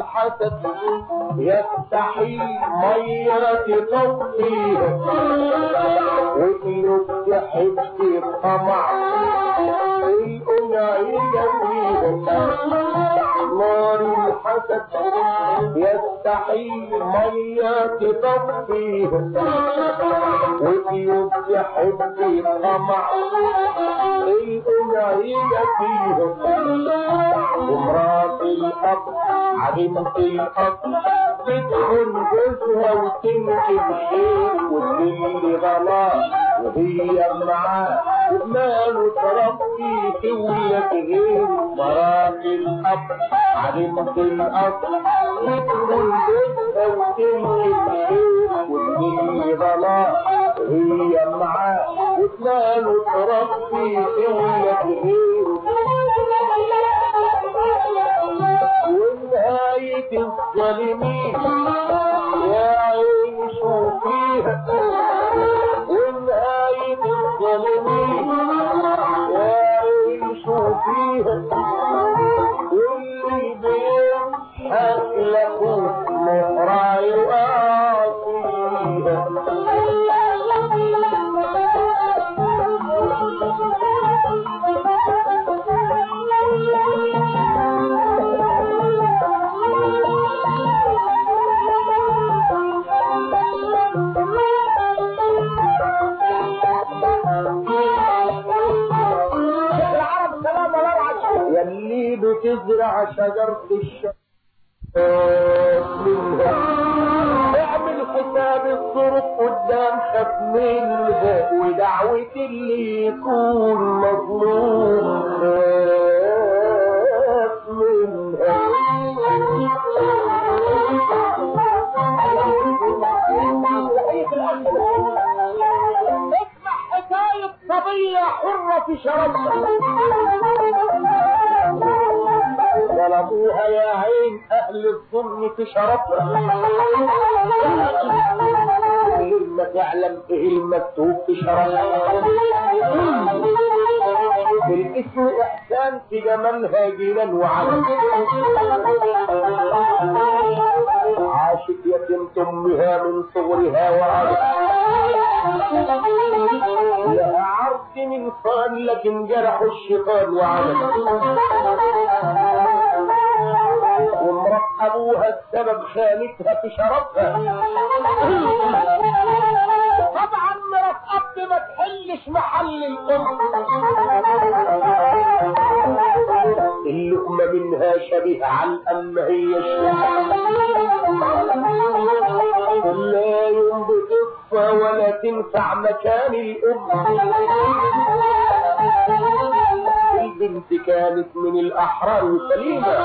الحسد يستحيل مية تطفيها وإنه تحب الطمع الأنعية فيها نار الحسد يستحيل مية تطفيها وإنه تحب الطمع الأنعية فيها ومرات الأب علمت الأب تدخل جوزها وتنكب شيء واللي غلط وهي معاه وماله تربي تولد غير مرات الأب علمت الأب تدخل جوزها وتنكب شيء واللي غلط وهي معاه وماله تربي تولد غير ونهاية الظالمين يعيشوا فيها ونهاية الظالمين يعيشوا فيها واللي بيضحك لكم مهرة يقع العرب سلام الله يلي بتزرع شجرة الشجر اعمل حساب الظروف قدام خاف منها ودعوة اللي يكون مظلوم خاف منها اسمع حكاية صبية حرة في شرفها ظلموها يا عين اهل الظلم في شرفها غير ما تعلم ايه المكتوب في شرفها بالاسم احسان في جمالها جيلا وعلا عاشت يتيمة امها من صغرها وعلا لها عرض من صان لكن جرح الشيطان وعمل وامرأة ابوها السبب خانتها في شرفها طبعا مرات اب ما تحلش محل الام اللقمة منها شبيه على الام هي لا يوم بتطفى ولا تنفع مكان الام البنت كانت من الاحرار سليمة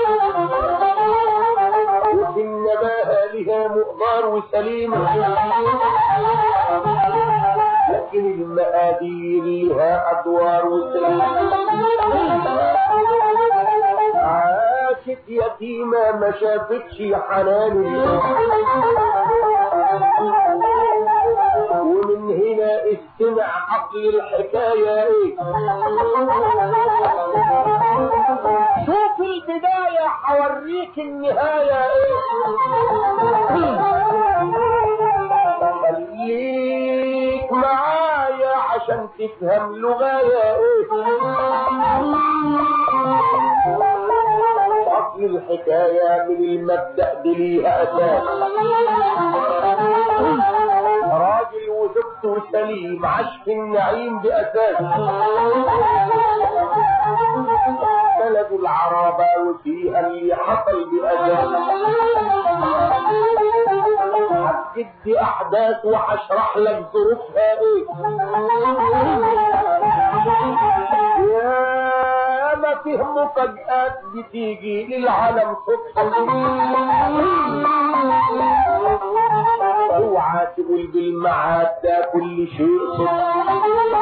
وفي النباهة لها مقدار وسليمة لكن المقادير لها ادوار وسليمة عاشت يتيمة ما شافتش حنان ومن هنا استمع عقل الحكاية ايه شوف البداية حوريك النهاية ايه خليك معايا عشان تفهم لغاية ايه اصل الحكاية من المبدأ دي ليها اساس راجل وزوجته سليم عاش في النعيم باساس بلد العرابة وفيها اللي حصل بأساس هتجد احداث وهشرح لك ظروفها ايه يا ما فيه مفاجآت بتيجي للعالم صدفة اوعى تقول بالمعاد ده كل شيء صدفة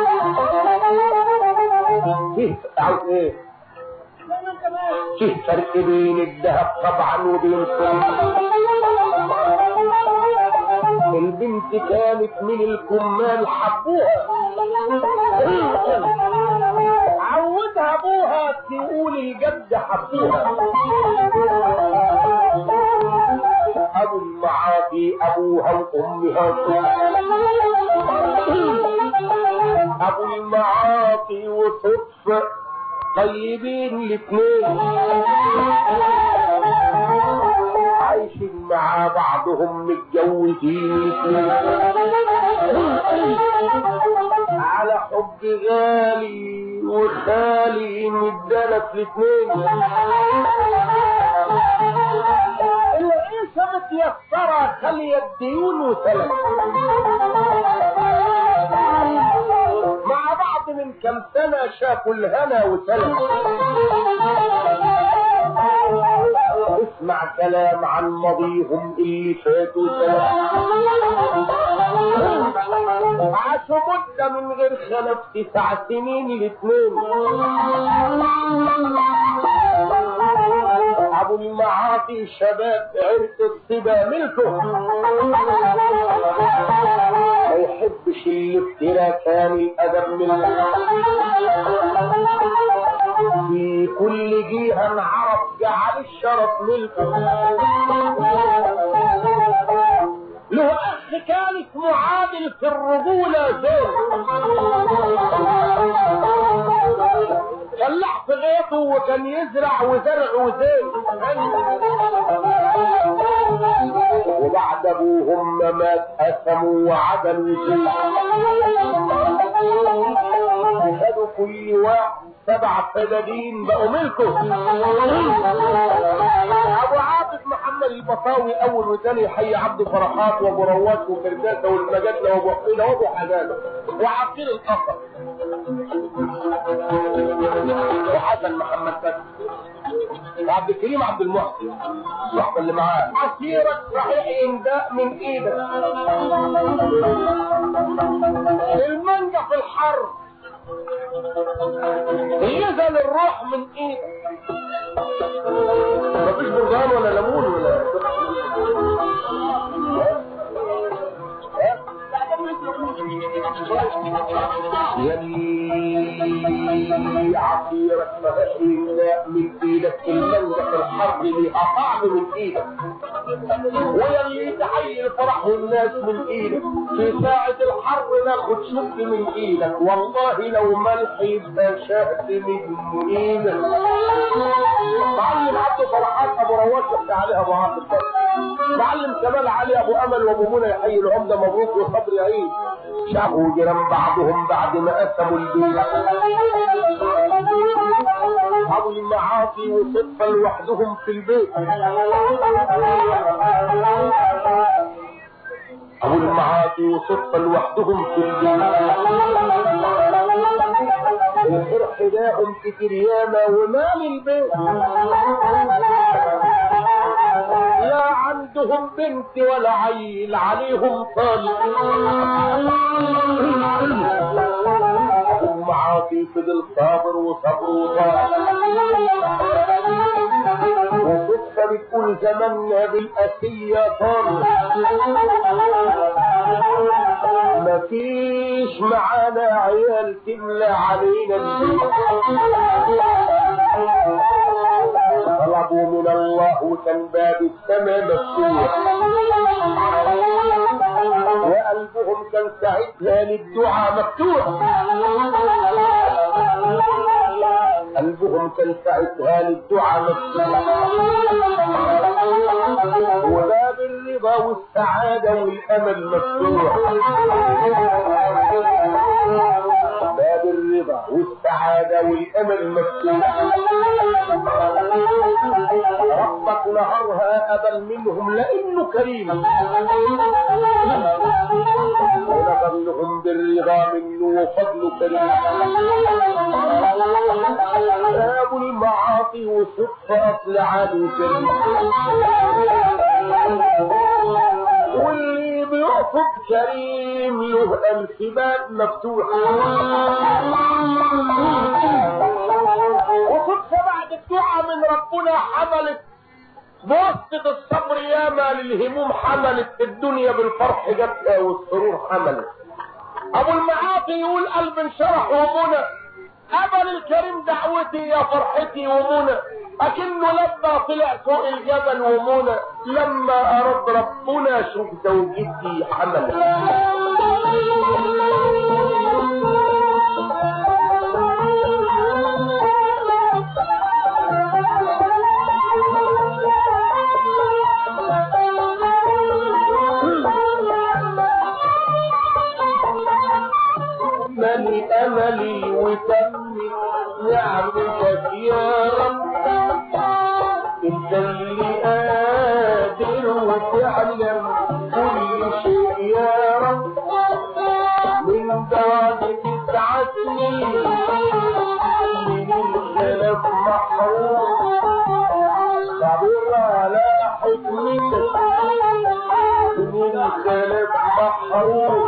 فيه أو ايه فيه فرق بين الذهب طبعا وبين صدفة البنت كانت من الكمال حبوها عودها ابوها تقول الجد حبوها ابو المعاصي ابوها وامها ابو المعاصي وصدفة طيبين الاثنين عايشين مع بعضهم متجوزين على حب غالي وخالي مدالك الاثنين العيشة متيسرة خلي الديون وسلم مع بعض من كم سنة شافوا الهنا وسلم اسمع كلام عن ماضيهم اللي فاتوا سلام عاشوا مدة من غير خلف تسع سنين الاثنين ابو المعاصي شباب عرق الصبا ملكه ما يحبش الافتراء كان الادب منه في كل جهة عرف جعل الشرف ملكه له اخ كان اسمه عادل في الرجولة زين فلاح في غيطه وكان يزرع وزرع وزين وبعد ابوهم ما مات قسموا وعدلوا زين خدوا كل واحد سبع فدادين بقوا ملكه ابو عاطف محمد البطاوي اول وثاني يحيي عبد فرحات وابو رواد وفرداسه والمجدله وابو حقيله وابو حجاله وعقيل القصر وحسن محمد فتحي وعبد الكريم عبد المحسن الصحبه اللي معاه عسيرك صحيح ينداء من ايدك المانجا في الحر يزل الروح من ايدك مفيش برغان ولا ليمون ولا يلي عصيرك مهشي من ايدك المنجة في الحرب ليها طعم من ايدك ويلي تحيي الفرح والناس من ايدك في ساعة الحرب ناخد شد من ايدك والله لو ملح يبقى شهد من ايدك معلم عبد فرحات ابو رواش يحكي عليها ابو عاطف معلم كمال علي ابو امل وابو منى يحيي العمده مبروك وصبر يعيد شافوا جيران بعضهم بعد ما قسموا البيت ابو المعاصي وصدفه لوحدهم في البيت ابو المعاصي وصدفه لوحدهم في البيت الفرح داهم كتير ياما ومال البيت لا عندهم بنت ولا عيل عليهم طالب المعاصي فضل صابر وصبر وطال وصدفة بتقول زماننا بالأسية طال مفيش معانا عيال تملى علينا البيت طلبوا من الله وكان باب السماء مفتوح وقلبهم كان ساعتها للدعاء مفتوح قلبهم كان ساعتها للدعاء مفتوح وباب الرضا والسعادة والأمل مفتوح باب الرضا والسعادة والأمل مفتوح ربك نهرها أبل منهم لأنه كريم ونبلهم بالرضا منه وفضل كريم باب المعاصي وصدق أصل عادي كريم واللي بيقصد كريم له ألف باب مفتوح وصدفة بعد الدعاء من ربنا حملت بواسطة الصبر ياما للهموم حملت الدنيا بالفرح جاتها والسرور حملت ابو المعاصي يقول قلب انشرح ومنى قبل الكريم دعوتي يا فرحتي ومنى اكنه لما طلع فوق الجبل ومنى لما اراد ربنا شوف زوجتي حمل من املي وتم نعمتك يا رب انت اللي قادر وتعلم كل شيء يا رب من بعد تسعة سنين من الخلف محروم صبر على حكمتك من الخلف محروم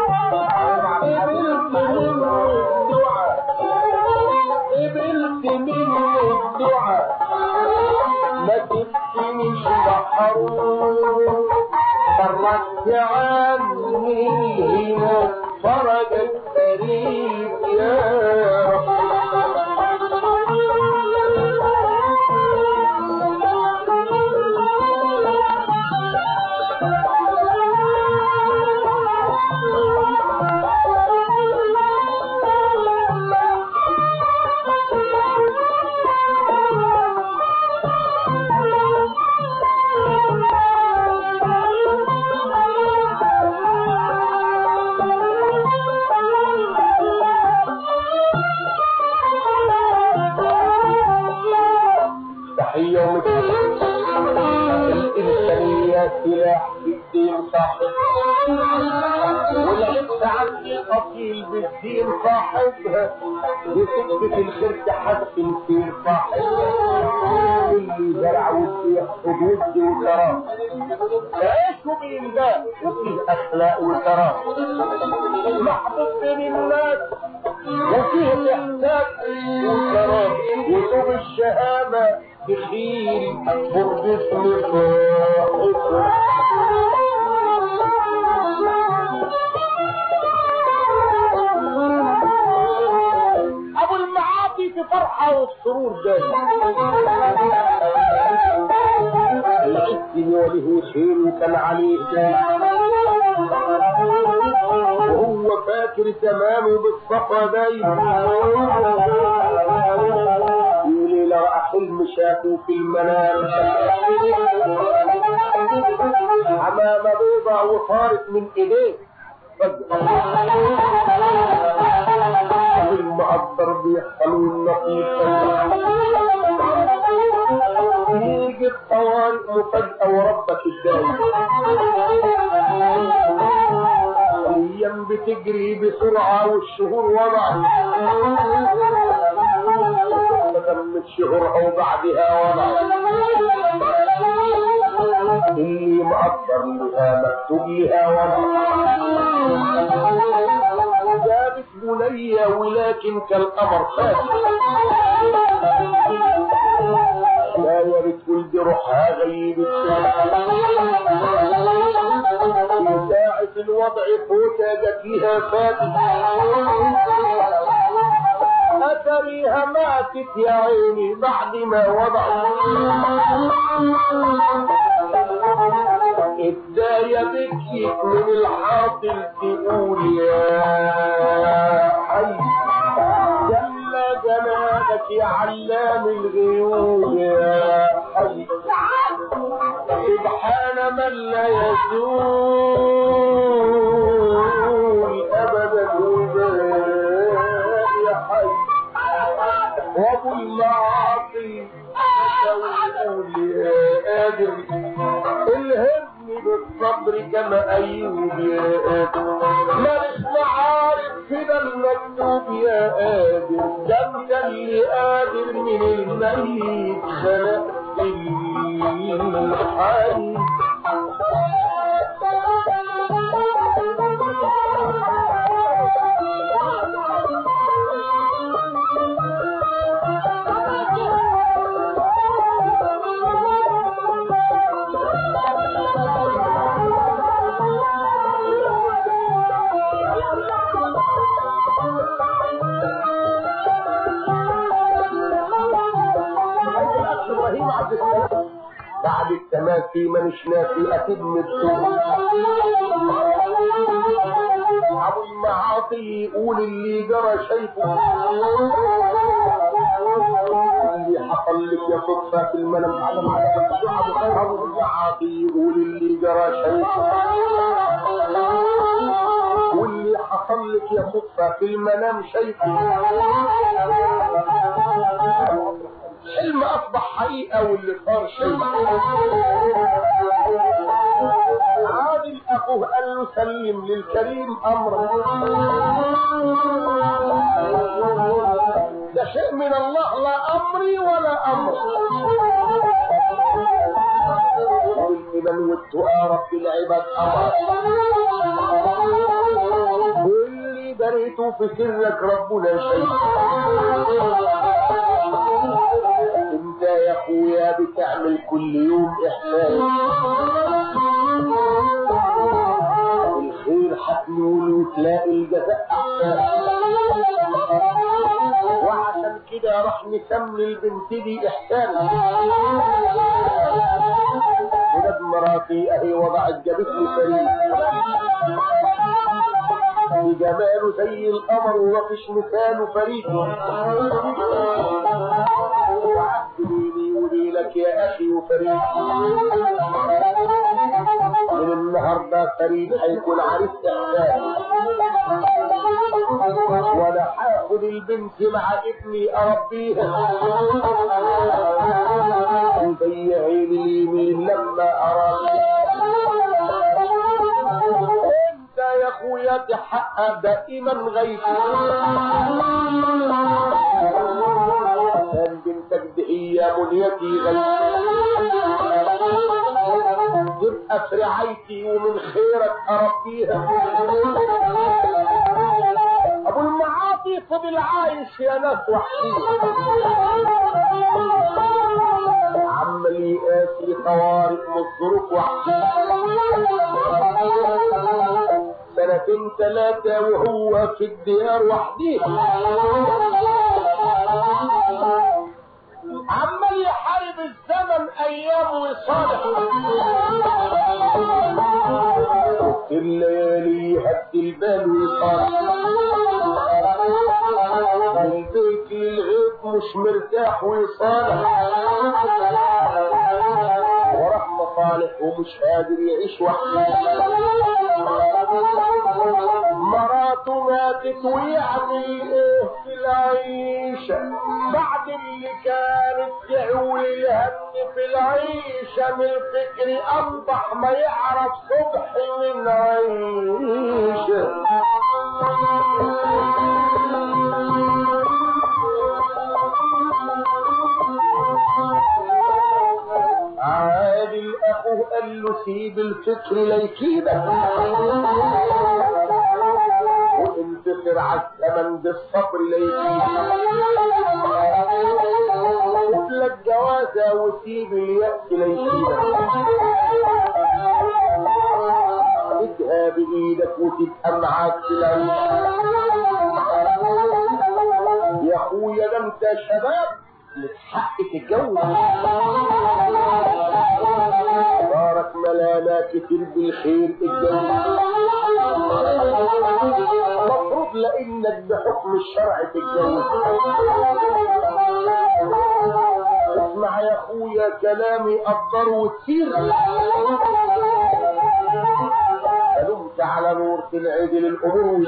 قبلت منه الدعاء قبلت منه الدعاء ما تبكيش محروم فرجت عني هنا فرجك قريب يا رب تحية الإنسانية سلاح بالدين صاحب والعز عندي أصيل بالدين صاحبها وسكة الخير تحسن في صاحبها اللي زرع وفيه حدود وكرام عيشوا بين ده وفيه أخلاق وكرام محبوب بين الناس وفيه إحساس وكرام وطوب الشهامة بخير قرب اسم صاحبه ابو المعاطي في فرحة والسرور دايما العز وله شيء كان عليه وهو فاكر تمامه بالصفا دايما يقول لو حلم شافه في المنام حمامة بيضة وطارت من ايديه المعطر بيحصلوا النقيب يجي الطوارئ مفاجأة وربك الدايم الايام بتجري بسرعة والشهور وضع تمت شهورها وبعدها وضع اللي مقدر لها مكتوب لها وضع جابت بنية ولكن كالقمر خاشع لا يرد ولد روحها غيب في ساعة الوضع فوتة جت فيها فاتت أتريها ماتت يا عيني بعد ما وضع الداية بكيت من الحاصل تقول يا حي جل جلالك يا علام الغيوب يا حي سبحان من لا يزول ابدا يا حي وابو المعاصي يقول يا قادر الهمني بالصبر كما ايوب يا قادر مالك معارف كده المكتوب يا قادر ده انت اللي قادر من الميت خلقت الحي بعد التماسي مانيش ناسي اتم السوق ابو المعاصي يقول اللي جرى شايفه اللي حصل لك يا صدفة في المنام علم ابو المعاصي يقول اللي جرى شايفه واللي حصل لك يا صدفة في المنام شايفه حلم اصبح حقيقة واللي صار شيء عادل اخوه قال له سلم للكريم امره ده شيء من الله لا امري ولا امر والايمان والتقى رب العباد امر واللي دريته في سرك ربنا شيء انت يا اخويا بتعمل كل يوم احسان الخير هتنول وتلاقي الجزاء احسان وعشان كده راح نسمي البنت دي احسان ولاد مراتي اهي وضعت جابت لي فريق بجماله زي القمر ومفيش مثاله فريد وعدني وليلك يا اخي وفريد من النهارده فريد هيكون عريس احسان وانا هاخد البنت مع ابني اربيها زي عين اليمين لما اراني انت يا اخويا تحقق دائما غيب كان بنتك دي هي منيتي غيب تبقى في رعايتي ومن خيرك اربيها ابو المعاطي فضل عايش يا ناس وحشين عمال يقاسي طوارئ والظروف وحشين سنتين ثلاثة وهو في الديار وحده عمال يحارب الزمن ايام وصالح في الليالي يهدي البال ويصالح من بيت للغيب مش مرتاح ويصالح وراح مصالح ومش قادر يعيش وحده مراته ماتت ويعمل ايه في العيشة بعد اللي كانت تعول الهم في العيشة من الفكر اصبح ما يعرف صبح من عيشة عادل اخوه قال له سيب الفكر ليكيدك وانتصر على الثمن بالصبر ليكيدك لا الجوازة وسيب اليأس ليكيدك خدها بإيدك وتبقى معاك في العيش يا اخويا ده انت شباب لتحق تتجوز بارك ملانا كتير بالخير اتجوز مفروض لانك بحكم الشرع تتجوز اسمع يا اخويا كلامي قدر وتسير دمت على نور تنعدل الامور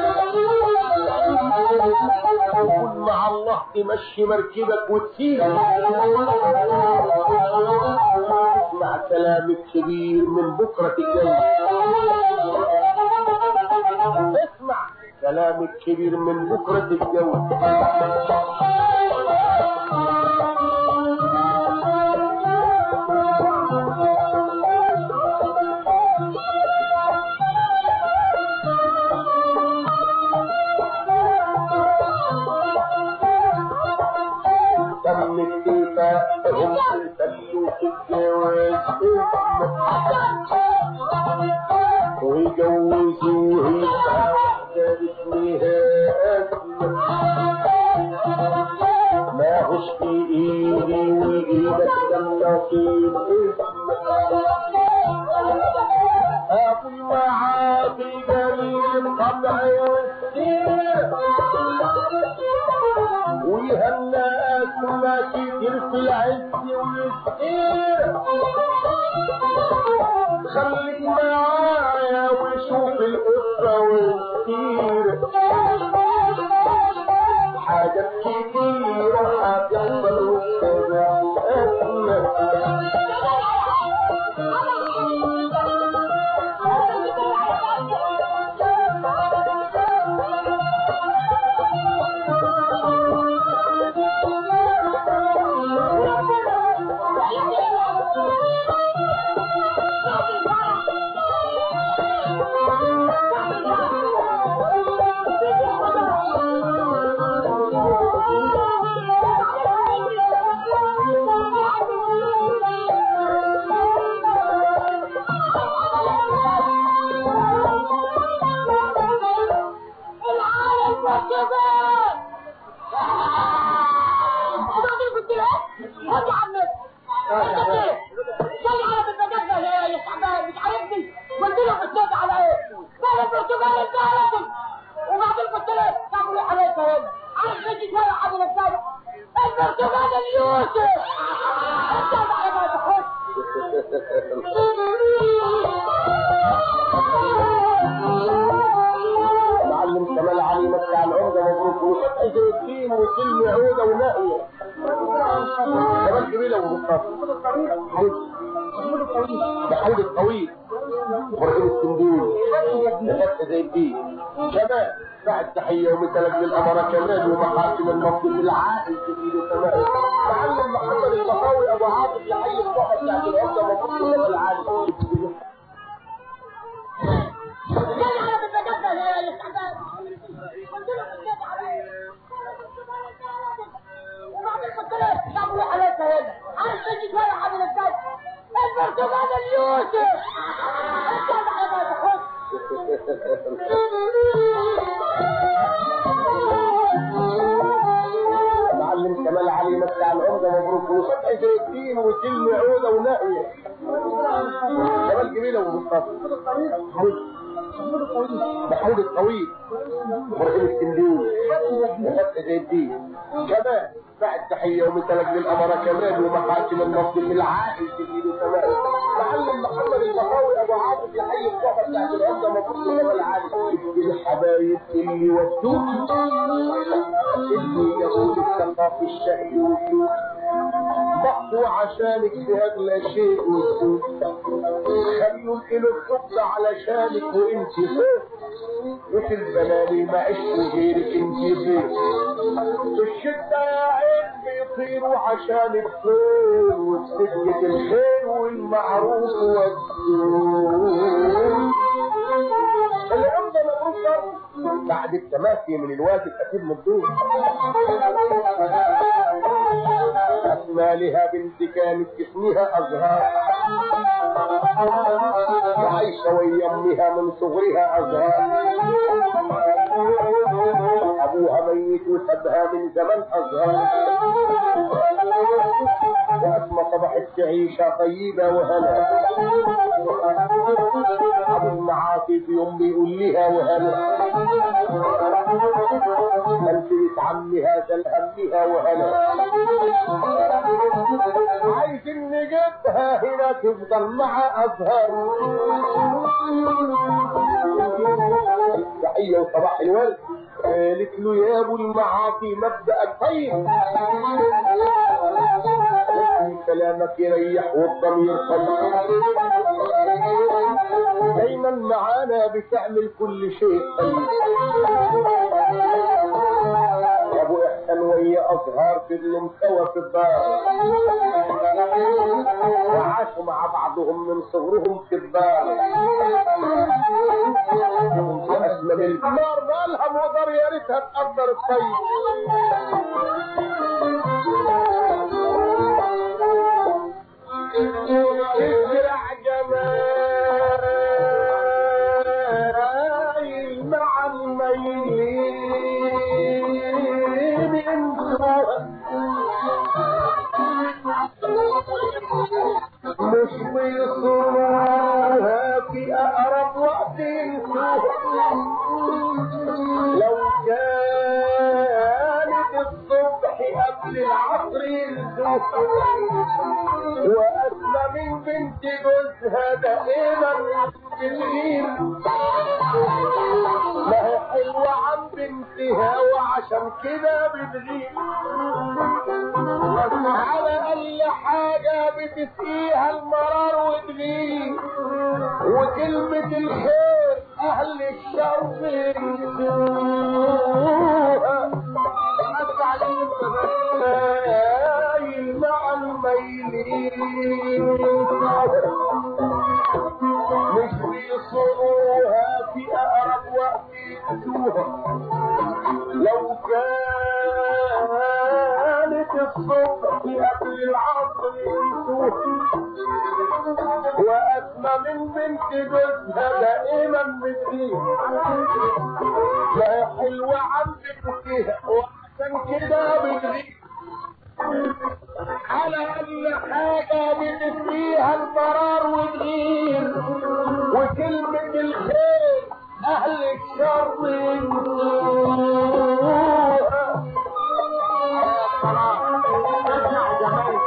وكن مع الله تمشي مركبك وتسير اسمع كلام الكبير من بكرة الجاي اسمع كلام الكبير من بكرة الجو تم اتفاقهم يسلوا في الجواز ويجوزوا هي واحدة باسمها أسماء ما ماهوش في ايدي وايدك كم نصيب ابو المعاصي جميل القطع والسير ويهنأت ما كتير في العز والسير خليك معايا وشوف القصة والسير حاجات كتيرة هتحصل والسبب معلم كمال علي مكة على العمدة مبروك وفتح زي الدين وكلمة عودة ونائية كمال جميلة ومصطفى محمود الطويل ابراهيم السندوري فتح زي الدين شباب بعد تحية ومثلك للأمارة كمال ومحاكم المصري العائل جميل كمال معلم محمد الصفاوي أبو عاطف يحيي الصحة بتاعت العمدة مبروك وكمال علي معلم كمال علي مكة على العمدة مبروك وفتح زي الدين وكلمة عودة ونائية كمال جميلة ومصطفى محمود الطويل ابراهيم السندوري فتح زي الدين كمان بعد تحية ومثلك للأمارة كمان ومحاكم النصر العائل جديد كمان معلم محمد الصفاوي أبو عاطف يحيي الصحة بتاعت العمدة مبروك وكمال العالي الحبايب اللي ودوك اللي يقول الثقافي الشهي والسوق ضحوا عشانك في اغلى شيء والسوق خلوا الكيلو الخبز علشانك وانت فوق وفي البلالي ما عشت غيرك انت بيت الشدة يا عين بيطيروا عشانك فوق وبسجة الخير والمعروف والسوق العمدة مبروك بعد التماسي من الواجب اكيد مبدوع اسمالها بنت كانت اسمها ازهار وعايشة ويا امها من صغرها ازهار ابوها ميت وسابها من زمان ازهار واسمى صبحت تعيشها طيبة وهنا ابو المعاصي في يوم بيقول لها وهنا منزلة عمها زل همها وهنا عايزين نجيبها هنا تفضل مع ازهر تحية وصباح الورد قالت له يا ابو المعاصي مبدأك طيب كلامك يريح والضمير طيب دايما معانا بتعمل كل شيء طيب يا ابو احسن ويا ازهار فضلوا سوا في الدار وعاشوا مع بعضهم من صغرهم في الدار واسلم النار مالها مقدر يا ريتها تقدر الطيب ازرع جمال مع الميلين انتوا العصر يلزوه وأسمى من بنت جوزها دائما بالليل ما هي حلوة عن بنتها وعشان كده بتغيب على أي حاجة بتسقيها المرار وتغيب وكلمة الخير أهل الشر ينسوها مايل مع الميلين مش بيصروها في أقرب وقت ينسوها لو كانت الصبح قبل العصر ينسوها وأسمى من بنت جوزها دائما بتزيد لا حلوة عن بنتها وعشان كده بتغيب على أي حاجة بتسقيها المرار وتغير وكلمة الخير أهل الشر ينسوها تزرع جمايل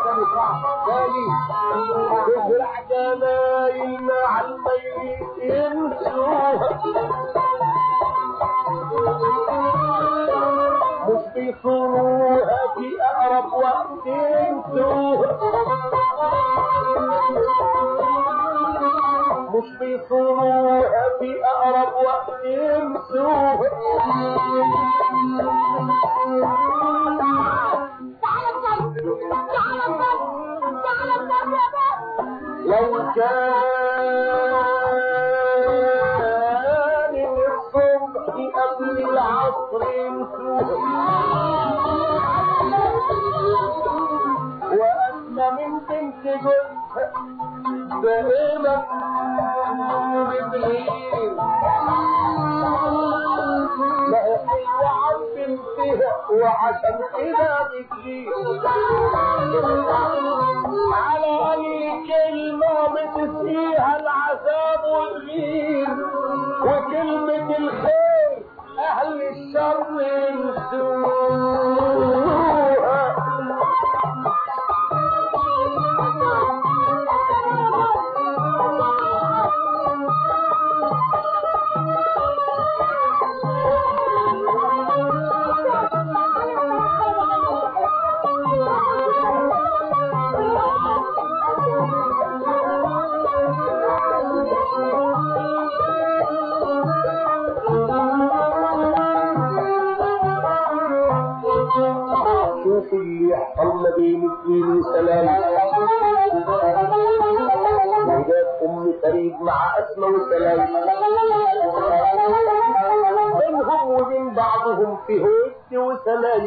مع الميت ينسوها مش بيصوروها في اقرب وقت ينسوها مش بيصوروها في اقرب وقت ينسوها لو كان الصبح قبل العصر وأسمى من بنت جوزها دائما بتغير لا حلوة عن بنتها وعشان كده بتغير على أي كلمة بتسقيها العذاب والغير وكلمة الخير أهل الشر ينسوها شوف اللي يحصل ما بين اثنين وسلام وجاب ام فريد مع اسماء وسلام بينهم وبين بعضهم في هد وسلام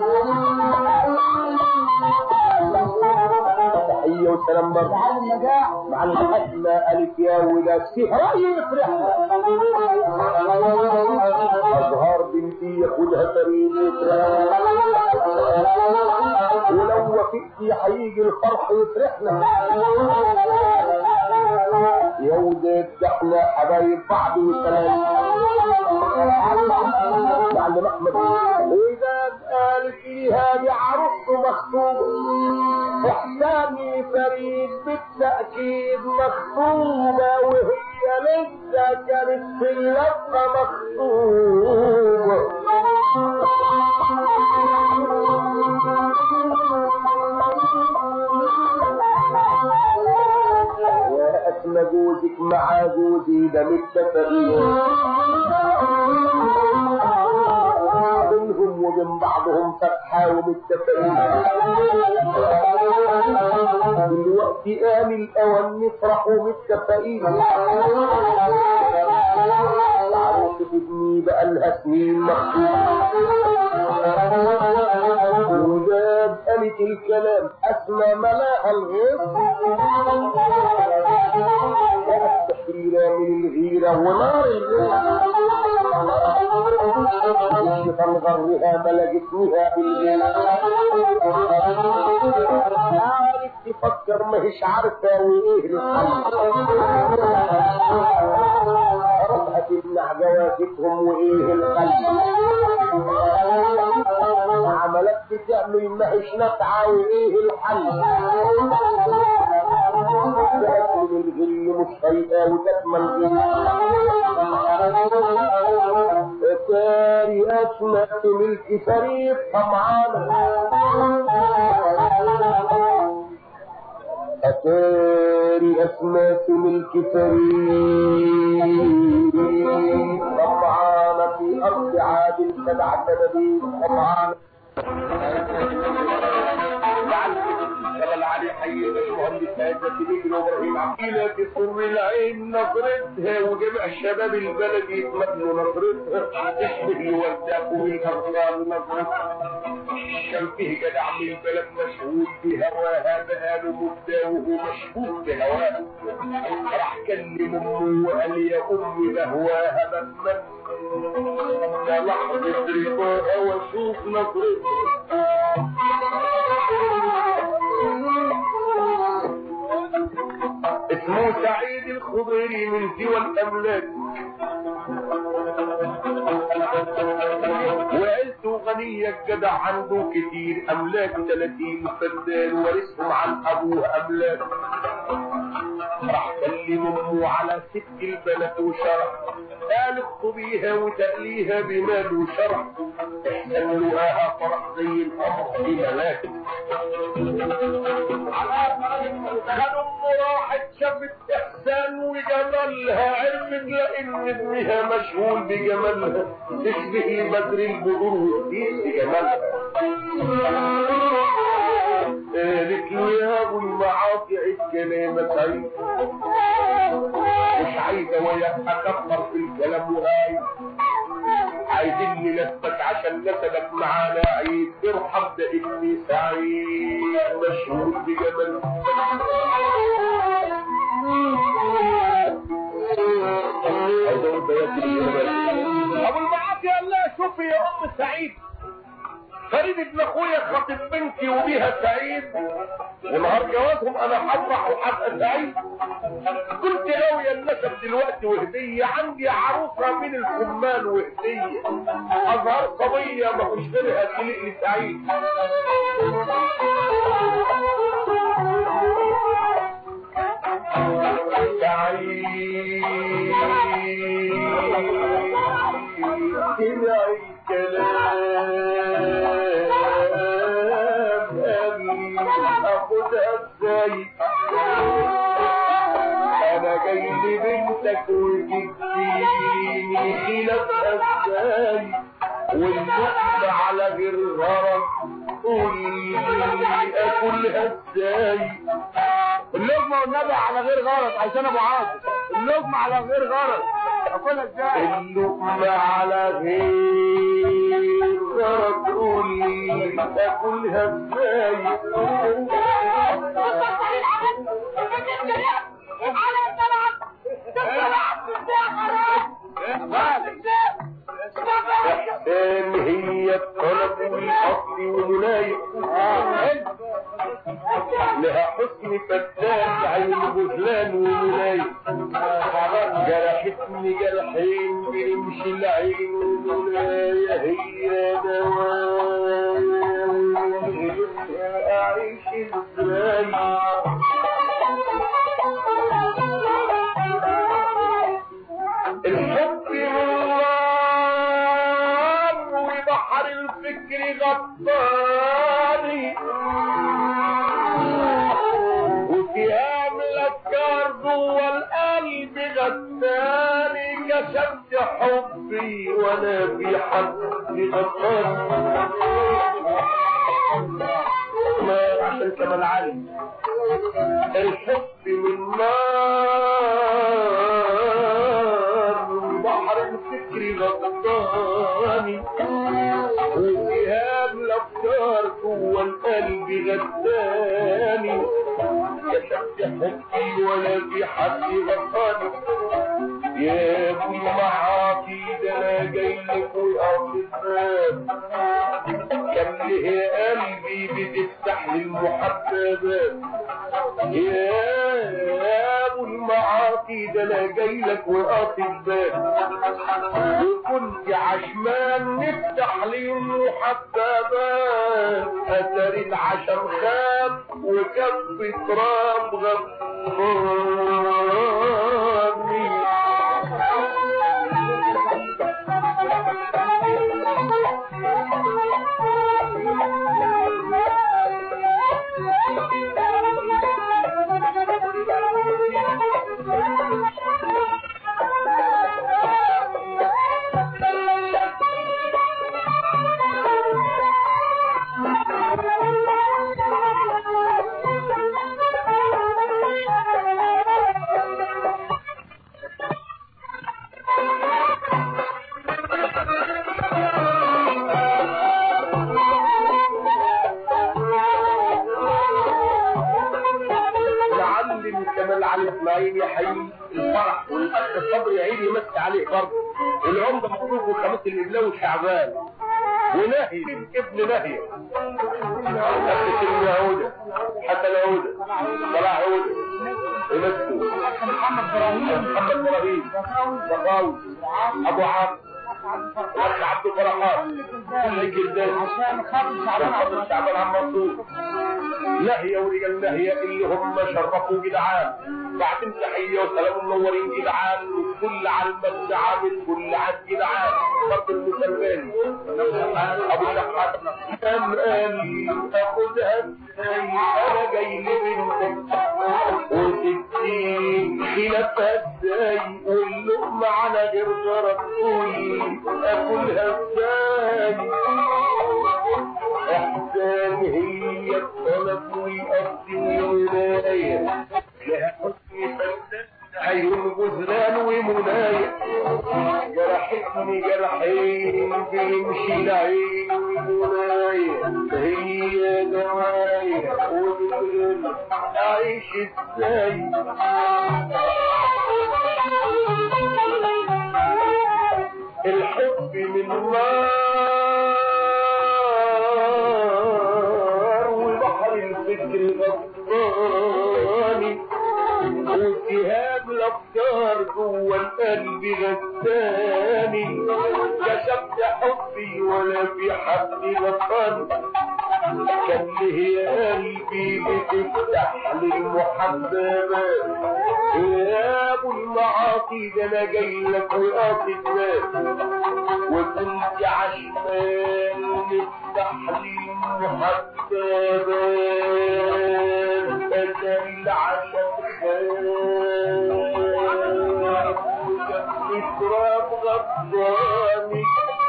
تحية وسلام برضه تعال النجاح مع الحسنى ألف يا ولاد في رأي يفرحنا أزهار بنتي ياخدها فريد يفرحنا ولو وفقتي هيجي الفرح يفرحنا يا ولاد ده احنا حبايب بعض وسلام معلم احمد واذا قال فيها بعرض مخطوب احساني فريد بالتاكيد مخطوبه وهي لسه كانت في اللفه مخطوبه يا اسمى جوزك مع جوزي ده متفقين بينهم وبين بعضهم فتحة ومتفقين دلوقتي قام الأوان نفرح ومتفقين عروسة ابني بقى لها سنين مخطوبة وجاب قالت الكلام أسمى ملاها الغيظ كانت تحريرة من الغيرة ونار الشيطان غرها ملجتنيها بالغيرة عارف تفكر ما هيش عارفة وايه الحل ربها تمنع جوازتهم وايه الحل عملت بتعمل ماهيش نافعة وايه الحل تأكل الغل مش طايقة وتكمل ساري أسماء ملك فريق طمعانا أتاري أسماء ملك فريق طمعانا في أرض عاد سبع سنين طمعانا شغل عليه حي المهندس هذا تبيل ابراهيم عقيلة بسر العين نظرتها وجميع شباب البلد يتمنوا نظرتها تشبه الورداء والارصاد نظرتها كان فيه جدع من البلد مشغول بهواها بقاله مدة وهو مشغول بهواها راح كلم امه وقال يا امي لهواها بتمنى ده لحظة رضاها واشوف نظرتها اسمه سعيد الخضيري من سوى الاملاك وعيلته غنية الجدع عنده كتير املاك 30 فدان ورثهم عن ابوه املاك راح كلم امه على ست البنات وشرح قال اخطبيها وتقليها بمال وشرح احسن لقاها فرح زي القمر في ملاك كان امه راحت شافت احسان وجمالها عرفت لان ابنها مشغول بجمالها تشبه بدر البدور وتزيد بجمالها قالت له يا ابو المعاصي عيد كلامك عيد مش عايزه وياك اكبر في الكلام وهاي عايزين نلفت عشان نسبك معانا عيد ارحم ده ابني سعيد مشهور بجمال ابو المعاصي قال لها شوفي يا ام سعيد فريد ابن اخويا خاطب بنتي وبيها سعيد ونهار جوازهم انا هفرح وهبقى سعيد كنت ناوي النسب دلوقتي وهديه عندي عروسه من الكمال وهديه اظهر صبيه ما فيش غيرها تليق لي سعيد سعيد سمع الكلام اخدها ازاي انا جاي لبنتك وتديني خلافها ازاي واللقمة على غير غرض قولي اكلها ازاي اللقمة والنبي على غير غرض عشان ابو عاصم اللقمة على غير غرض اكلها ازاي اللقمة على غير غرض قولي اكلها ازاي احسان هي الطلب والاصل والولاية لها حسن فتان عين غزلان وولاية جرحتني جرحين بيمشي العين والولاية هي دوايا اعيش ازاي الحب نار وبحر الفكر غطاني وسهام الافكار جوه القلب غساني كشفت حبي وانا في حد غطاني ما عشان كمان علي الحب من نار بحر الفكر غطاني وسهام الافكار جوه القلب غساني كشفت حبي ولا في حد غطاني يا ابو المعاصي ده انا جاي لك واقصد كم ليه قلبي بتفتح لي المحببات يا ابو المعاصي ده انا جاي لك وقاصد باب وكنت عشمان نفتح لي المحببات اثر العشم خاب وكف تراب غفراني لعلم كمال علي اسماعيل يحيي الفرح والاخ الصبر يعيد يمسك عليه برضه العمده مبروك وخميس الابلاوي شعبان ونهي ابن نهي اخت اليهودة حتى اليهودة صلاح هودة يمسكوا محمد ابراهيم محمد ابراهيم بقاوي ابو عمرو الاخ عبد الفرحان كل الجلدان عشان خاطر شعبان عبد شعبان شعبان عم منصور نهية ورجال نهية اللي هم شرفوا جدعان بعدين تحية وسلام منورين جدعان وكل علمة دعامل كل عاد جدعان فرد المسلماني ابو شحات كم قال اخدها ازاي انا جاي لبنتك وستين خلافها ازاي واللقمة على غير غرض قولي اكلها ازاي احسان هي الطلب والقصد والولاية لها حسن فلسفة عيون جزران ومناية جرحتني جرحين بيمشي العين ومناية هي دواية وبتغل اعيش ازاي الحب من نار وبحر الفكر غطاني والتهاب الافكار جوه القلب غساني كشفت حبي ولا في حقي غطاني كان ليه قلبي بتفتح للمحببات يا ابو المعاصي ده انا جاي لك وقاصد باب وكنت عشمان نفتح لي المحببات بدل العشم خاف وكان تراب غضاني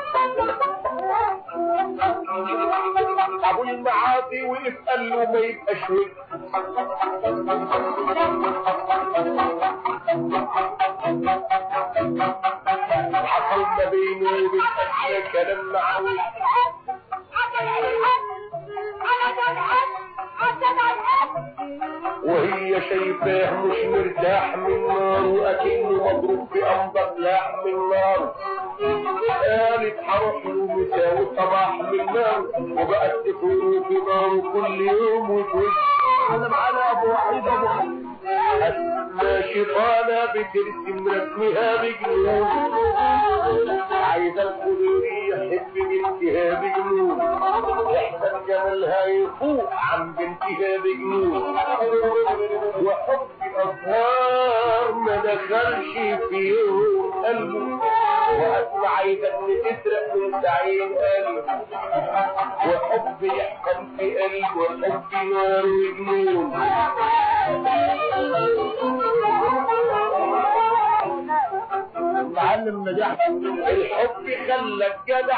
ابو المعاصي وقف قال له ما يبقاش ود حصل ما بينه وبين اشياء كلام معوي وهي شايفاه مش مرتاح من نار واكنه مضروب بأنضف لحم من نار قالت هروح له مساء والصباح من نار وبقت تفور في نار كل يوم وتوش انا معانا ابو وحيد ابو وحيد أسمى شيطانة بترسم رسمها بجنون عايزة الخضر يحب بنتها بجنون إحسان جمالها يفوق عن بنتها بجنون وحب أزهار ما دخلش في يوم قلبه وأسمع عايزة تسرق من سعيد قلبه وحب يحكم في قلبه وحب نار وجنون معلم نجاح الحب خلى الجدع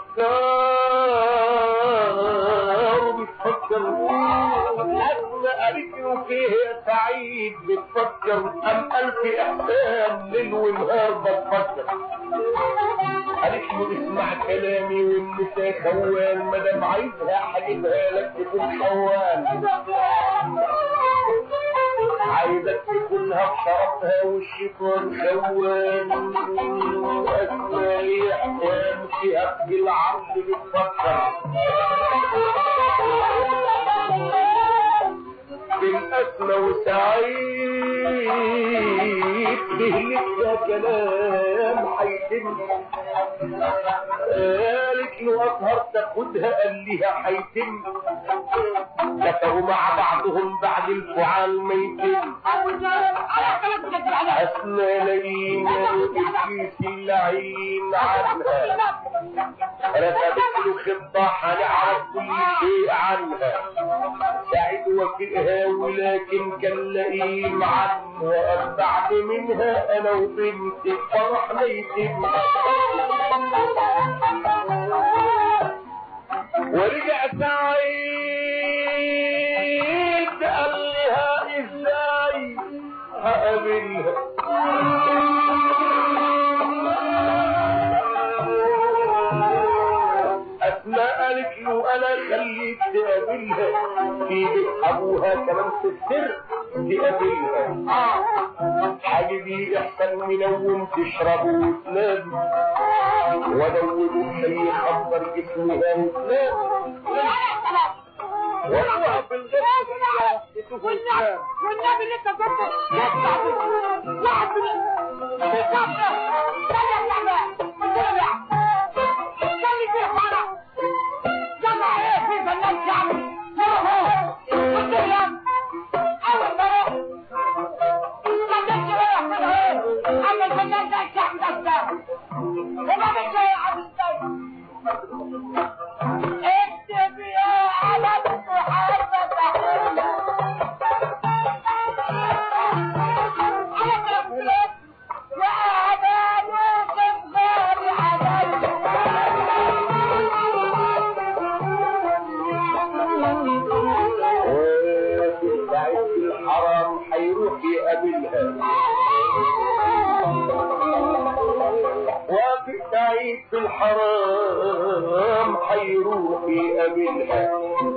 افكار بتفكر اسمى قالت له فيه يا سعيد بتفكر ام الف احسان ليل ونهار بتفكر قالت له اسمع كلامي والنساء خوان مادام عايزها هجيبها لك تكون خوان عايزك تكون عنها وشربها والشيطان خوان أسماء إحسان فيها في العرض بتفكر بالأسمى وسعيد بهلكها كلام حيتم قالت له أطهر تاخدها قال لها حيتم كفروا مع بعضهم بعد الفعال ما يتم أسمى لين وإبليس اللعين عنها ركبت له خطة هنعرف كل شيء عنها سعيد وفقها ولكن كان لئيم عنها بعد منها انا وبنت الفرح ما يتم ورجع سعيد قال لها ازاي هقابلها اسماء قالت له انا خليك تقابلها في بيت ابوها كمان في السر تقابلها اه حبيبي احسن منوم تشرب وتنام ودوبوا شيء خبر جسمها وتنام والله بالغيب والنبي والنبي اللي انت قلته يطلع واحد من الكفر لا يطلع بقى خلي فيه فرح جمع ايه في فنان شعبي يروحوا والدهيان اول ما روح ما تمشي رايح كده ايه اما الفنان ده الشعب ده الشعب وما مش يا عبد الزيت اكتب يا علم محمد وفي سعيد في الحرام حيروح يقابلها وفي سعيد في الحرام حيروح يقابلها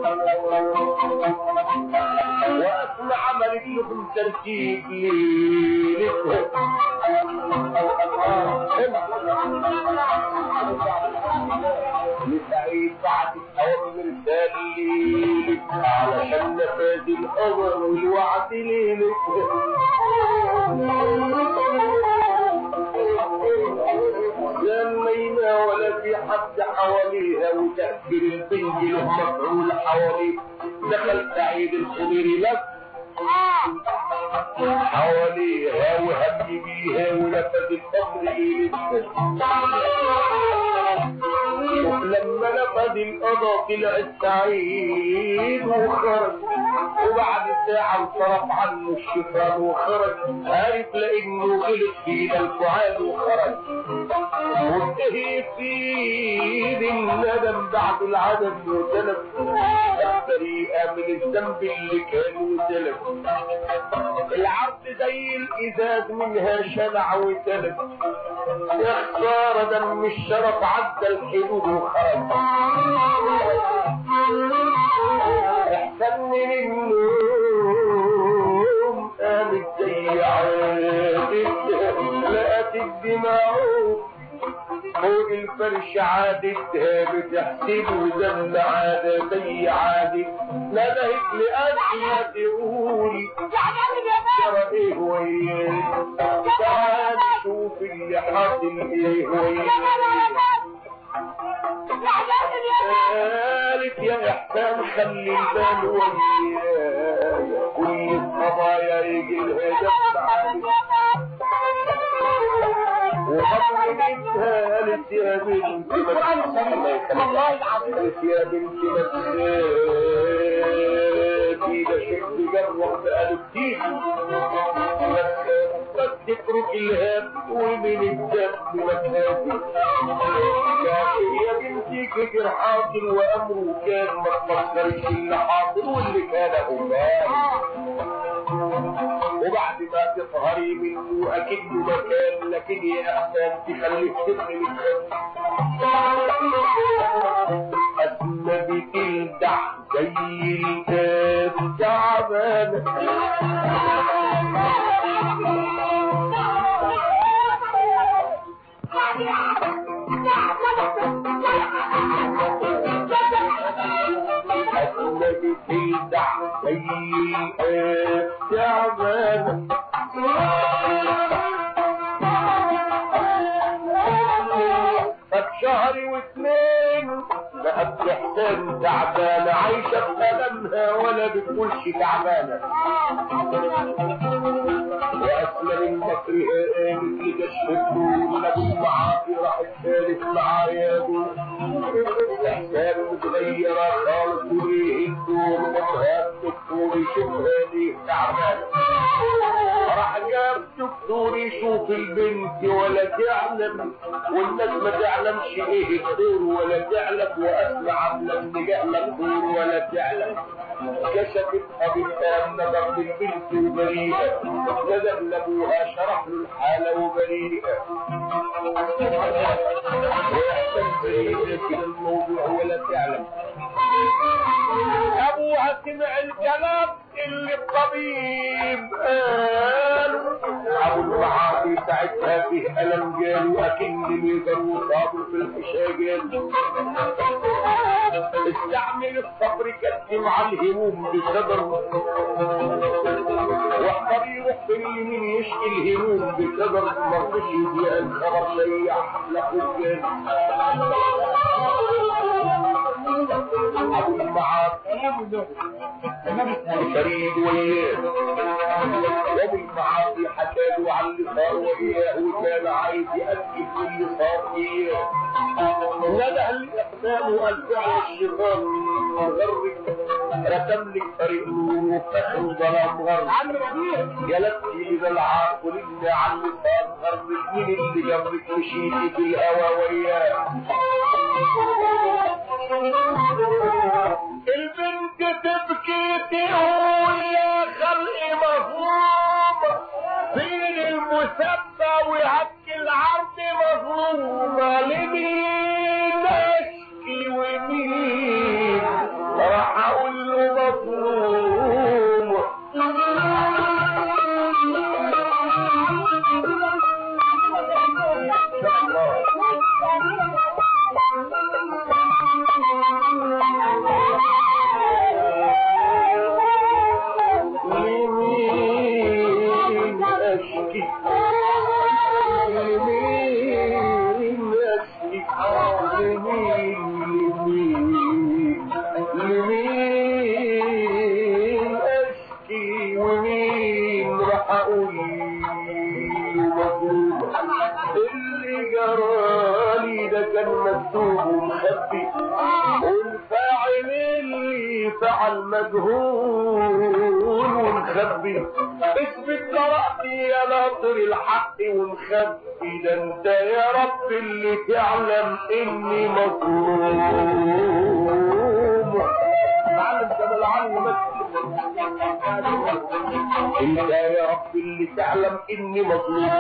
واسمع عملت لهم ترتيب ليلتها لسعيد بعد الأوامر سليلك علشان نفاذ الأمر والوعد ليلتها سمينا ولا في حد حواليها وتأثير البنج له مفعول حواليه دخل سعيد الخضيري لف حواليها وهم بيها ونفذ الأمر ليلتها ولما نفذ القضاء طلع السعيد وخرج وبعد ساعة انصرف عنه الشيطان وخرج عارف لانه غلط في ايد الفعال وخرج وانتهي في ايد الندم بعد العدم وسلف البريئة من الذنب اللي كان وسلف العبد زي الازاز منها شلع وسلف يا خسارة دم الشرف عدى الحدود وخرج احسن من النوم قامت زي عادت لقت الدماء فوق الفرش عادتها بتحسب وزن عادة زي عادة ندهت لأجلها تقول ترى ايه وياك تعال شوف اللي حاصل ايه وياك قالت يا احسان خلي البال ويايا كل القضايا يجي الهدف عليك وحضرتها قالت يا بنت الله قالت يا بنت ما تخافي ده شيء بجرح بقاله كتير بس تترك الهاب ومن الدم ما تهابي يا بنتي كتير حاضر وامره كان ما تفكرش اللي حاضر واللي كان امام وبعد ما تظهري منه اكنه مكان لكن يا احسان تخلي السر أسمى بتلدع زي الكاس تعبانة أسلك تلدع سيئات تعبان طب شهر واثنين بقى بتحسن تعبانة عايشة بألمها ولا بتقولش تعبانة وأسلم المصري قامت لتشهدون لابو معاصي راح الثالث معايا احسان متغيرة خالص وريه الدور ومهاب دكتور يشوف هذه تعبانة راح جاب دكتور يشوف البنت ولا تعلم والناس ما تعلمش ايه الدور ولا تعلم واسمع عبد جهل الدور ولا تعلم كشفتها بالتام نظر للبنت وبريئة نزل لابوها شرح له الحالة وبريئة ويحسن بريئة كده الموضوع ولا تعلم ابوها سمع الكلام اللي الطبيب قاله ابو المعاصي ساعتها فيه الم جاله اكن ميزر وصابر في الفشاجل استعمل الصبر كتم على الهموم بصبر واحضر يروح في اليمين يشكي الهموم بصبر ما رضيش يدي الخبر سيح لخجل ابو المعاصي فريد وياه وابو المعاصي حكاله عن اللي صار وياه وكان عايز يأكد اللي صار اياه نده الاقدام والفعل الشيطان مغرب رسم لك طريق نور وفتح ظلام غرب عم ربيع جلبتي اذا العاقل اللي عم صار غرب مين اللي جنبك مشيتي في الهوى وياه البنت تبكي تقول يا خلقي مظلوم فين المسبى وهك العرض مظلومة لمين اشكي ومين راح اقول له مظلوم لمين اشكي لمين اشكي لمين لمين لمين اشكي ومين راح اقول مظلوم اللي جرالي ده كان مكتوب ومخبي والفاعل اللي فعل مجهول ومخبي اثبت قرأتي يا ناصر الحق ومخبي ده انت يا رب اللي تعلم اني مظلوم معلم جمال علي انت يا رب اللي تعلم اني مظلوم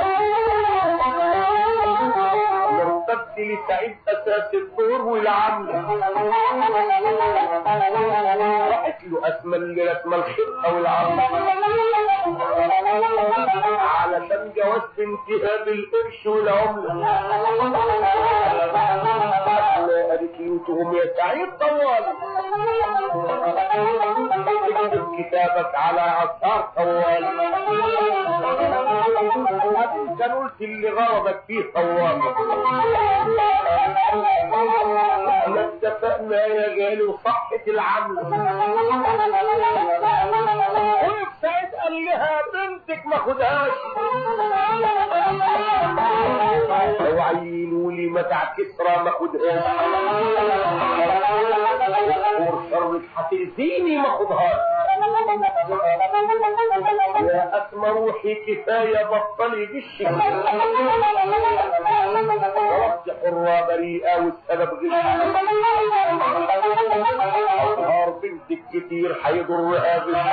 نرتد لسعيد اساس الدور والعمل راحت له اسمى اللي رسمى الخطه والعمل علشان جواز انتهاب القرش والعمله قالت لي وتهم يا سعيد طوال اكتب كتابك على اثار طوال كان قلت اللي غرضك فيه طوال احنا اتفقنا يا غالي وصحة العمل وقف سعيد قال لها بنتك ما خدهاش لو عينوا لي متاع كسرى ما خدهاش شرك هتأذيني ما خدهاش يا أسمى روحي كفاية بطلي بالشك ضربت حرة بريئة والسبب غش أظهار بنتك كتير هيضرها بش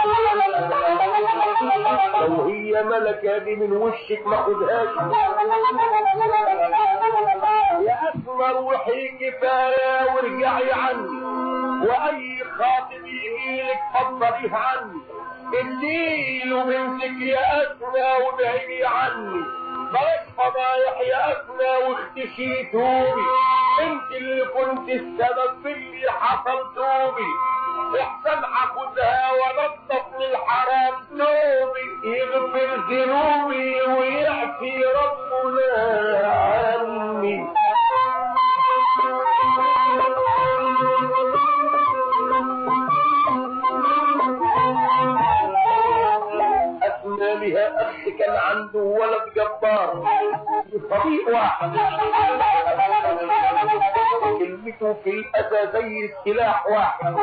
لو هي ملكة دي من وشك ما خدهاش يا أسمى روحي كفاية وارجعي عني واي خاطب يجيلك فضليه عني اديله بنتك يا اسمى وابعدي عني بلاش فضايح يا اسمى واختشي توبي انت اللي كنت السبب في اللي حصل توبي احسن هاخدها وانضف من الحرام توبي يغفر ذنوبي ويعفي ربنا عني أسمى بها أخ كان عنده ولد جبار طريق واحد كلمته في الأذى زي السلاح واحد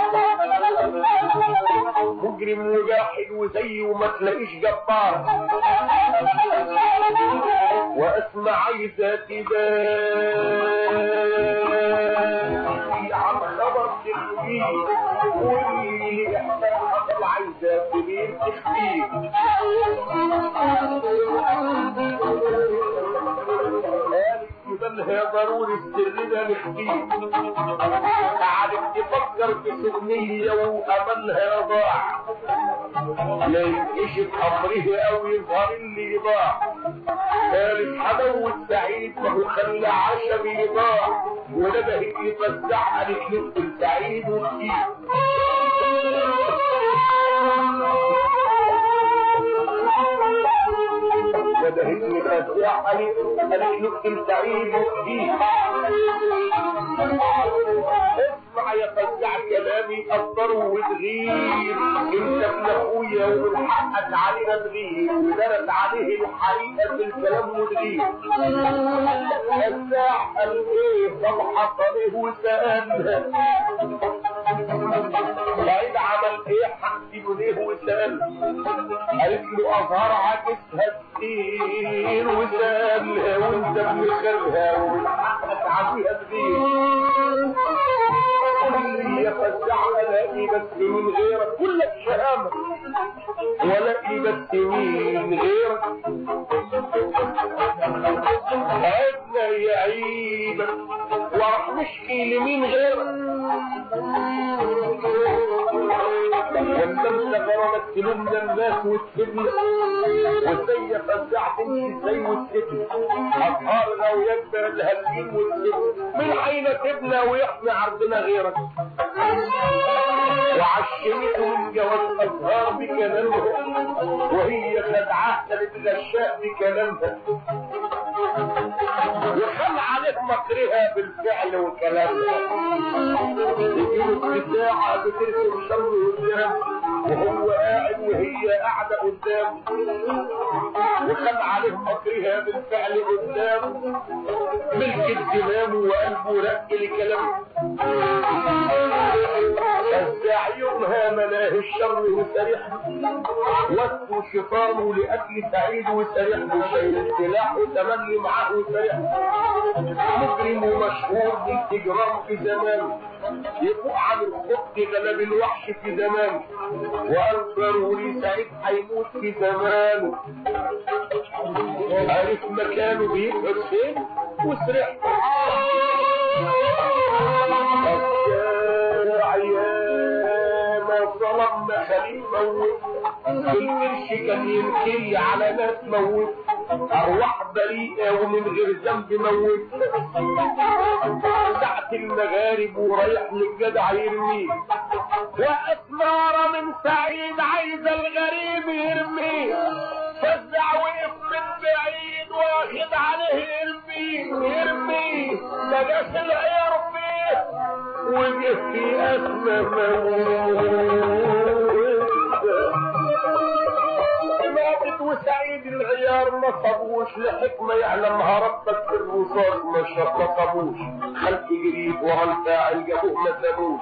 مجرم وجاحد وزيه ما تلاقيش جبار واسمع عايزة تبان عن خبر تخفيه واللي يحتاج حصل عايزة تبين تخفيه قالت يبان ضروري السر ده نخفيه قعدت تفكر في سنية وأملها ضاع لا ينكشف أمره أو يظهر اللي ضاع قالت حموت سعيد ما هو خلى عشمي ضاع ونبهت يفزع قالت نقتل سعيد وكيف ودهتني فزع قالت قالت نقتل سعيد وكيف اسمع يا فزع كلامي قدر وتغير انت ابن اخويا ومن حقك علينا تغير ودرس عليه الحقيقه في الكلام وتغير فزع قال ايه طب حصل ايه وسالها سعيد عمل ايه حسيبه ليه وسال قالت له اظهر عكسها كتير وسالها وانت ابن خالها ومن حقك عليها تغير يا فزع الاقي بس من غيرك كلك شهامة ولاقي بس من غيرك عدنا يا عيبك وراح نشكي لمين غيرك ولا انت غرامك تلومنا الناس وتسيبنا وازاي فزعت انت ازاي وتسيبنا اطهارنا ويكبر الهلين وتسيبنا من حين تبنى ويحمي عرضنا غيرك وعشمته من جواز ازهار بكلامها وهي خدعه للغشاء بكلامها وخل عليك مكرها بالفعل وكلامها تجيله ساعة بترسم شر قدام وهو قاعد وهي قاعدة قدام وخل عليه مكرها بالفعل قدام ملك الزمام وقلبه رق لكلامه فزع يومها ملاه الشر وسرح واسمه شيطانه لاكل سعيد وسرح وشيل السلاح وتملي معاه وسرح مجرم ومشهور بالتجرام في زمان يفوق عن الخط غلب الوحش في زمان وانكروا لي سعيد هيموت في زمانه عرف مكانه بيبقى فين وسرح ما ظلمنا خليل موت القرش كان ينكري على ناس موت ارواح بريئه ومن غير ذنب موت ساعة المغارب ورايح للجدع يرميه واسمارة من سعيد عايزة الغريب يرميه فزع وقف من بعيد واخد عليه يرميه يرميه ما جاش العيار فيه وجه في اسمى موت ماتت وسعيد الغيار ما صابوش لحكمة يعلمها ربك في الرصاص ما صابوش خلق جريب ورا الفاعل جابوه ما سابوش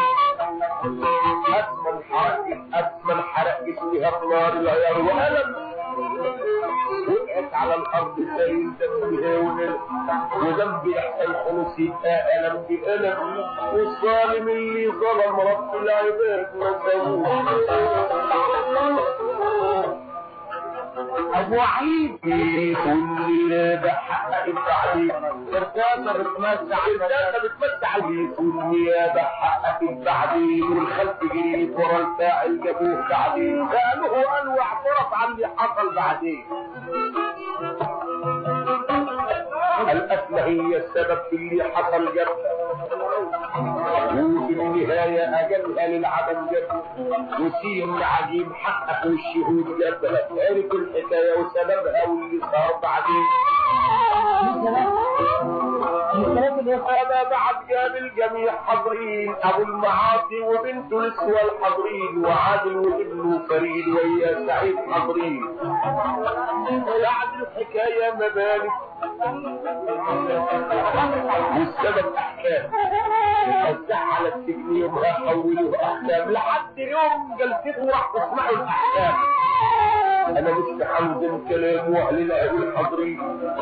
أسمى الحرق أسمى الحرق اسمها نار العيار وألم وقعت على الأرض سايل ذنبها ونل وذنب يحصل خلص يبقى ألم بألم والظالم اللي ظلم رب العباد ما سابوش ابو عيد كل بحق نائم بعدين الرسالة بتمسح الرسالة بتمسح النيابة حققت بعدين والخلف جريت ورا الفاعل جابوه بعدين قالوا انه اعترف عن اللي حصل بعدين الأسمى هي السبب في اللي حصل جد وفي النهاية أجلها للعدم جد وسيم العجيب حقق والشهود جدلت عرفوا الحكاية وسببها واللي صار بعدين أنا بعد جاب الجميع حاضرين أبو المعاصي وبنته الأسوى الحاضرين وعادل وابنه فريد ويا سعيد حاضرين بعد الحكاية مبالغ والسبب احكام وزع على السجن يومها حولوه احكام لحد يوم جلسته راح تسمعوا الاحكام انا مش حمزن كلام واهلنا الحاضرين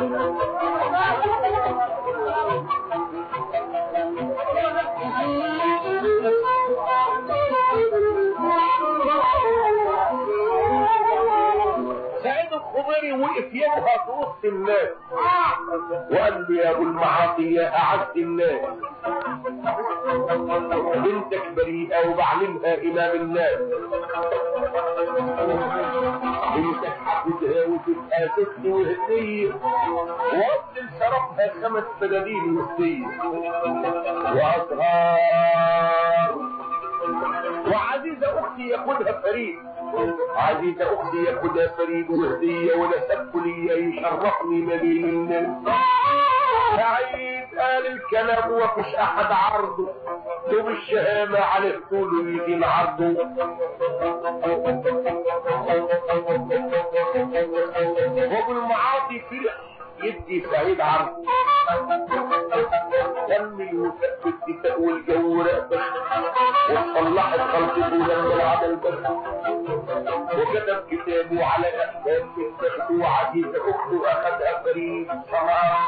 سعيد الخضيري وقف يومها في وسط الناس وقال له يا ابو المعاصي يا اعز الناس بنتك بريئه وبعلمها امام الناس بنتك حفظها وتبقى ست وهديه وقبل شرفها خمس بلالين وهديه واصغار وعزيزة أختي ياخدها فريد عزيزة أختي ياخدها فريد وهدية ونسبت لي يشرفني مدين الناس سعيد قال الكلام وفش أحد عرضه دوب الشهامة على الطول ويجي العرض وابو المعاطي فرح يدي سعيد عرض تم الوفاء بالاتفاق والجو رقبة وصلحت خلقه لما العمل بس وكتب كتابه على أحكام الفقه وعزيزة أخته أخذها فريد صلاح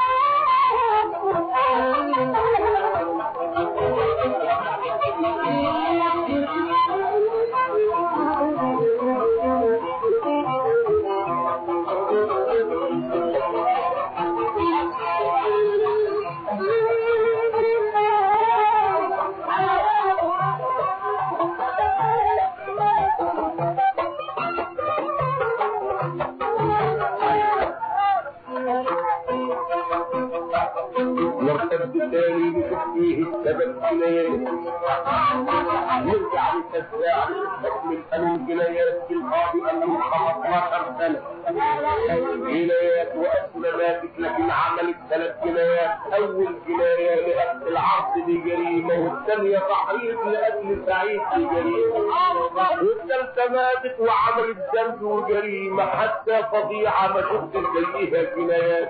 مرتب تاني بشوف فيه السبب جنايات يرجع للتسبيع لحكم القانون جنايات في القاضي قال له 15 سنة جنايات وأسمى ماتت لكن عملت ثلاث جنايات أول جناية لأجل العرض دي جريمة والثانية تحريض لأجل سعيد دي جريمة والثالثة ماتت وعملت ذنب وجريمة حتى فظيعة ما شفت زيها جنايات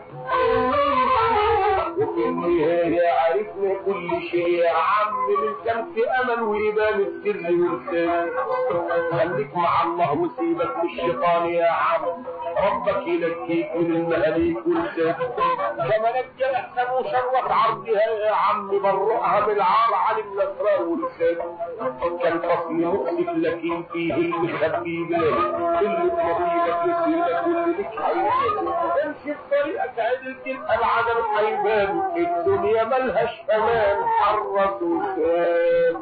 وفي النهاية عرفنا كل شيء يا عم من كان في أمل وإيمان السر والسر خليك مع الله وسيبك من الشيطان يا عم ربك ينجيك من المهاليك والسر كما نجى أحسن وشرف عرضها يا عم برؤها بالعار عن الأسرار والسر كان فصل مؤسف لكن فيه المخبي بلاي كل نصيبك يصيبك واللي لك حيبان امشي بطريقك عدل تلقى العدم حيبان الدنيا ملهاش امان حرص وسام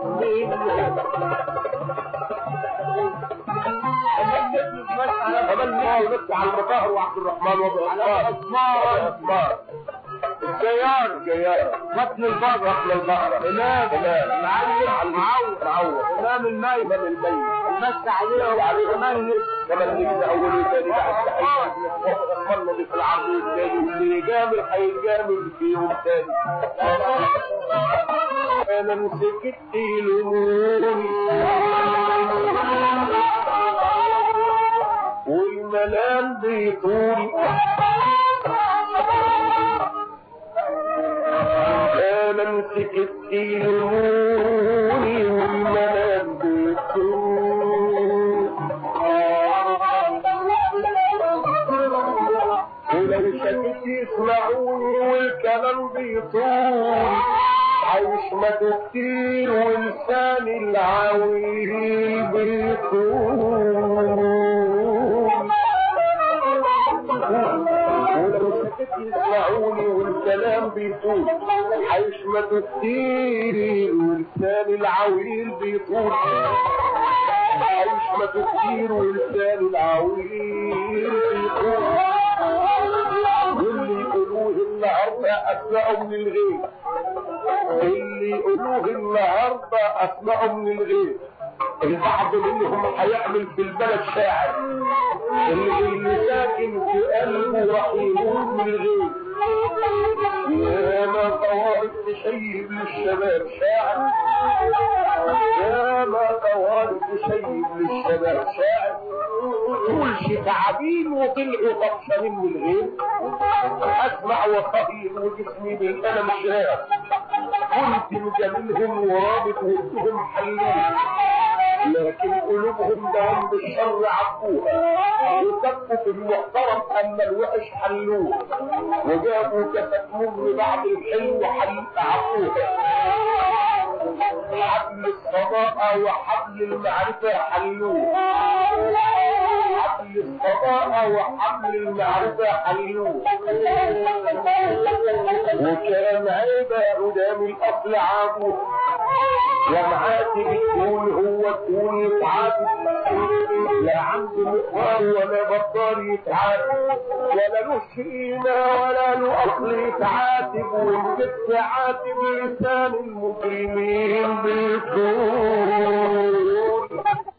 كمان نيجي بس على المطهر وعبد الرحمن وابو عثمان الجيار الجيار متن البقرة متن البقرة إمام إمام معلم معور معور إمام الميت إمام الميت المس عليه وعليه إمام كمان نيجي أول وثاني بعد عثمان نضيف في العرض والثاني واللي يجامل هيجامل في يوم ثاني أنا مسكت الأمور والمنام بيطول انا مسكت الهوني والمنام بيطول ولو شكت يسمعوني والكلام بيطول عايش ما كتير ولساني العويل بيطول ولو سكت يسمعوني حشمة كتير ولسان العويل بيطول حشمة كتير ولسان العويل بيطول واللي يقولوه النهارده اسمعوا من الغيب اللي يقولوه النهارده اسمعوا من الغيب البعض منهم هيعمل في البلد شاعر اللي اللي ساكن في قلبه راح يموت من الغيب يا ما طوائف تشيب للشباب شاعر يا ما طوائف تشيب للشباب شاعر كل تعابين وطلعوا غطشانين من الغيب اسمع وصهير وجسمي بالالم شاعر كنت مجاملهم ورابط ودهم حلين لكن قلوبهم دهم بالشر عبوها وسبوا في المحترم اما الوحش حلوه وجابوا كفت مر بعد الحلو حل عبوها حبل الصداقة وحبل المعرفة حلوه حبل الصداقة وحبل المعرفة حلوه وكان عيبة قدام الأصل عابوه ومعاتب الكون هو الكون يتعاتب لا عنده مقدار ولا بطال يتعاتب ولا له شيمة ولا له أصل يتعاتب والست عاتب لسان المجرمين بالكون